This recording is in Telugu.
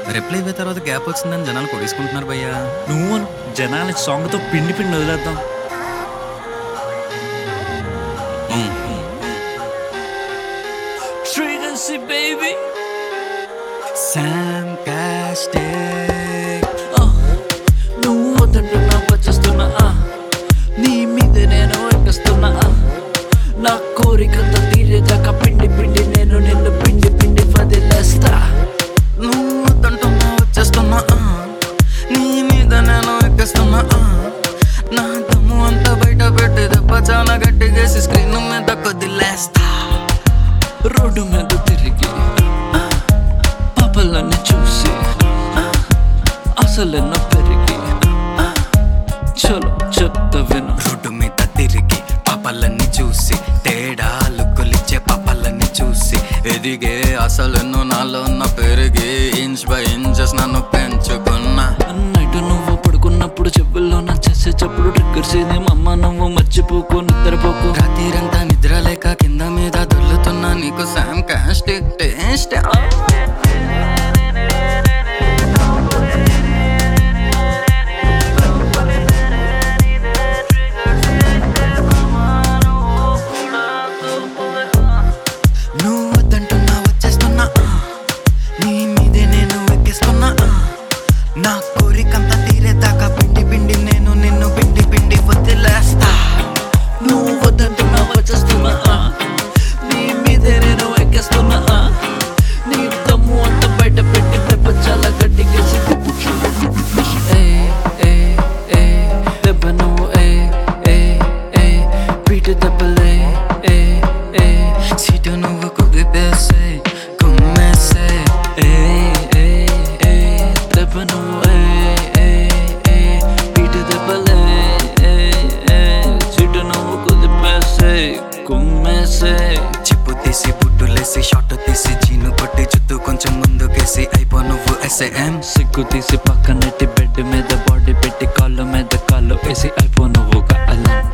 రిప్లై ఇవ్వే తర్వాత గ్యాప్ వచ్చిందని జనాలు కొడేసుకుంటున్నారు భయ్యా నువ్వు అను. జనాల సాంగ్తో పిండి పిండి వదిలేద్దాం ఉమ్. Frequency, baby. శామ్ కాస్టిక్ నువ్వు వద్దంటున్నా వచ్చేస్తున్నా ఆ. నీ మీద నేను ఎక్కిస్తున్నా ఆ. నా కోరికంత తీరేదాకా పిండి పిండి నేను నిన్ను పిండి పిండి వదిలేస్తా నువ్వు వద్దంటున్నా వచ్చేస్తున్నా ఆ. నీ మీద నేను ఎక్కిస్తున్నా ఆ. నా దమ్ము అంతా బయట పెట్టి దెబ్బ చాలా గట్టిగేసి స్క్రీన్ మీద కొద్దిలేస్తా రోడ్డు మీద తిరిగి ఆ, పాపలన్నీ చూసి ఆ, అసలెన్నో పెరిగి ఆ, చలో చెప్తా విను రోడ్డు మీద తిరిగి పాపలన్నీ చూసి తేడా లుక్కులిచ్చే పాపలన్నీ చూసి ఎదిగే అసలు నువ్వు నాలో ఉన్న పెరిగి ఇంచ్ బై ఇంచెస్ నన్ను పెంచుకున్నా అన్నట్టు నువ్వు పడుకున్నప్పుడు చెవుల్లో నా చేసే చెప్పుడు ట్రిగ్గర్స్ ఇది అమ్మ నువ్వు మర్చిపోకు నిద్రపోకు రాత్రిరంతా నిద్ర లేక కింద మీద దొల్లుతున్నా నీకు శామ్ కాస్టిక్ టేస్ట్ నువ్వు వద్దంటున్నా వచ్చేస్తున్నా ఆ. నీ మీదే నేను ఎక్కిస్తున్నా ఆ. నా కోరికంతా తీరేదాకా పిండి పిండి నేను నిన్ను పిండి పిండి వదిలేస్తా నువ్వు వద్దంటున్నా వచ్చేస్తున్నా ఆ. నీ మీదే నేను ఎక్కేస్తున్నా ఆ. నీ దమ్ము అంత బయట పెట్టి దెబ్బ చాలా గట్టిగా ఏ ఏ ఏ దెబ్బ నువ్వు ఏ ఏ ఏ పీట దెబ్బలే ఏ ఏ సీటు నువ్వు కుదిపేసే కుమ్మేసే ఏ ఏ ఏ దెబ్బ నువ్వు ఏ ఏ ఏ పీట దెబ్బలే ఏ ఏ సిటు నువ్వు కుదిపేసే కుమ్మేసే చిప్పు తీసి బుట్టులేసి షార్ట్ తీసి చీను కొట్టి చుట్టూ కొంచెం ముందుకేసి అయిపో నువ్వు ఎస్ఏఎం సిగ్గు తీసి పక్కనెట్టి బెడ్ మీద బాడీ పెట్టి కాళ్ళ మీద కాళ్ళు వేసి అయిపో నువ్వుగా అలా